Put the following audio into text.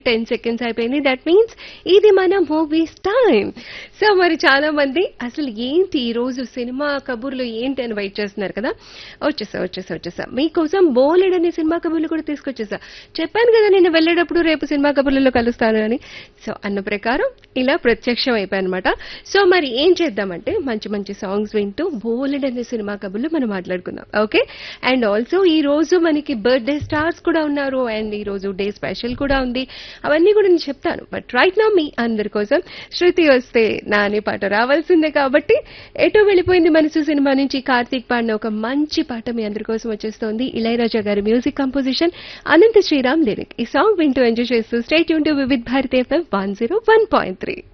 ten seconds అయిపోయింది that means ఇది మన మూవీస్ టైం సో మరి చాలా మంది అసలు ఏంటి ఈ రోజు సినిమా కబుర్లు ఏంటి అని వెయిట్ చేస్తున్నారు కదా వచ్చేసా వచ్చేసా వచ్చేసా మీకోసం బోలెడ్ అనే సినిమా కబుర్లు కూడా తీసుకొచ్చేసా చెప్పాను కదా నేను వెళ్ళేటప్పుడు రేపు సినిమా కబుర్లలో కలుస్తాను అని సో అన్న ప్రకారం ఇలా ప్రత్యక్షం అయిపోయాయి అనమాట సో మరి ఏం చేద్దామంటే మంచి మంచి సాంగ్స్ వింటూ బోలెడ్ అనే సినిమా కబుర్లు మనం మాట్లాడుకుందాం ఓకే అండ్ ఆల్సో ఈ రోజు మనకి బర్త్డే స్టార్స్ కూడా ఉన్నారు అండ్ ఈ రోజు డే స్పెషల్ కూడా ఉంది అవన్నీ కూడా నేను చెప్తాను బట్ రైట్ నా మీ అందరి కోసం శృతి వస్తే నా అనే పాట రావాల్సిందే కాబట్టి ఎటో వెళ్ళిపోయింది మనసు సినిమా నుంచి కార్తీక్ పాడిన ఒక మంచి పాట మీ అందరి కోసం వచ్చేస్తోంది Ilaiyaraaja garu music composition Anantha Sriram lyric ఈ సాంగ్ వింటూ ఎంజాయ్ చేస్తూ స్టేట్ యూన్ to Vividh Bharati FM one zero one point three